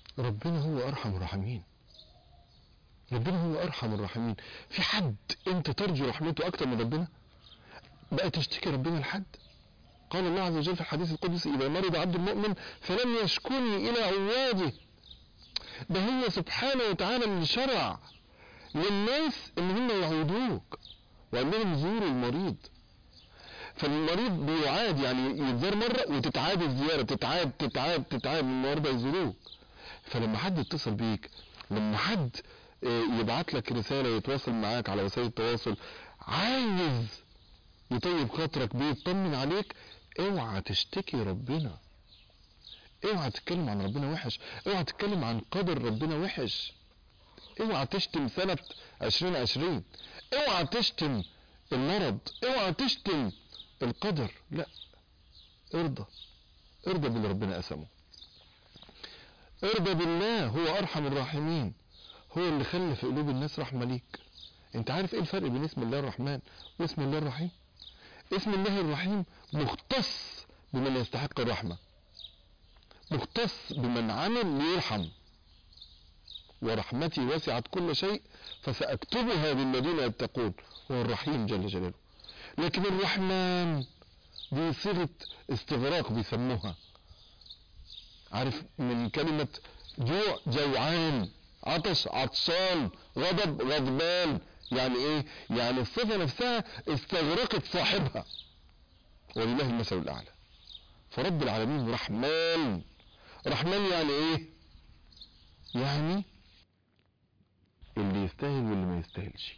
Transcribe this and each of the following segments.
ربنا هو ارحم الراحمين ربنا هو ارحم الراحمين في حد انت ترجو رحمته اكتر من ربنا بقى تشتكي ربنا لحد قال الله عز وجل في الحديث القدسي اذا مرض عبد المؤمن فلم يشكني الى عواده ده هو سبحانه وتعالى من شرع للناس ان هم يعودوك وقال لهم زوروا المريض فالمريض بيعاد يعني يتزار مرة وتتعاد الزيارة تتعاد تتعاد تتعاد النهارده يزوروك فلما حد يتصل بيك لما حد آه، يبعت لك رسالة يتواصل معاك على وسائل التواصل عايز يطيب خاطرك بيه يطمن عليك اوعى تشتكي ربنا اوعى تتكلم عن ربنا وحش اوعى تتكلم عن قدر ربنا وحش اوعى تشتم سنة 2020 اوعى تشتم المرض اوعى تشتم القدر لا ارضى ارضى باللي ربنا قسمه ارضى بالله هو ارحم الراحمين هو اللي خلى في قلوب الناس رحمة ليك انت عارف ايه الفرق بين اسم الله الرحمن واسم الله الرحيم اسم الله الرحيم مختص بمن يستحق الرحمة مختص بمن عمل ليرحم ورحمتي وسعت كل شيء فسأكتبها للذين يتقون هو الرحيم جل جلاله لكن الرحمن دي صيغة استغراق بيسموها عارف من كلمة جوع جوعان عطش عطشان غضب غضبان يعني ايه يعني الصفة نفسها استغرقت صاحبها ولله المثل الاعلى فرب العالمين رحمن رحمن يعني ايه يعني اللي يستاهل واللي ما يستاهلش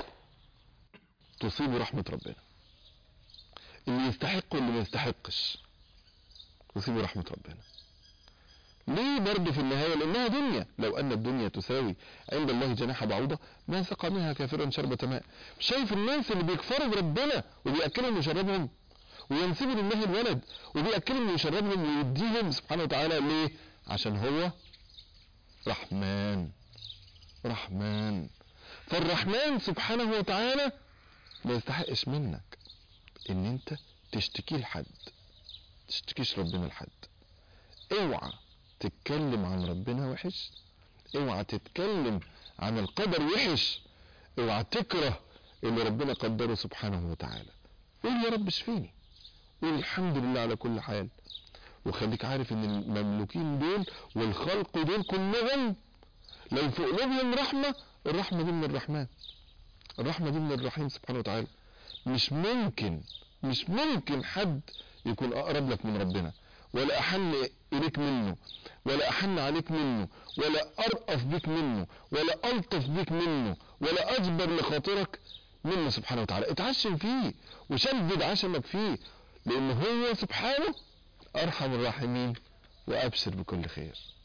تصيب رحمة ربنا اللي يستحق واللي ما يستحقش تصيب رحمة ربنا ليه برضه في النهاية لانها دنيا لو ان الدنيا تساوي عند الله جناح بعوضة ما سقى منها كافرا شربة ماء شايف الناس اللي بيكفروا بربنا وبيأكلهم ويشربهم وينسبوا لله الولد وبيأكلهم ويشربهم ويديهم سبحانه وتعالى ليه عشان هو رحمن رحمن فالرحمن سبحانه وتعالى ما يستحقش منك ان انت تشتكي لحد تشتكيش ربنا لحد اوعى تتكلم عن ربنا وحش اوعى تتكلم عن القدر وحش اوعى تكره اللي ربنا قدره سبحانه وتعالى قول يا رب اشفيني قول الحمد لله على كل حال وخليك عارف ان المملوكين دول والخلق دول كلهم لو في قلوبهم رحمة الرحمة دي من الرحمن الرحمة دي من الرحيم سبحانه وتعالى مش ممكن مش ممكن حد يكون اقرب لك من ربنا ولا احن اليك منه ولا احن عليك منه ولا ارأف بك منه ولا الطف بك منه ولا اجبر لخاطرك منه سبحانه وتعالى اتعشم فيه وشدد عشمك فيه لان هو سبحانه ارحم الراحمين وابشر بكل خير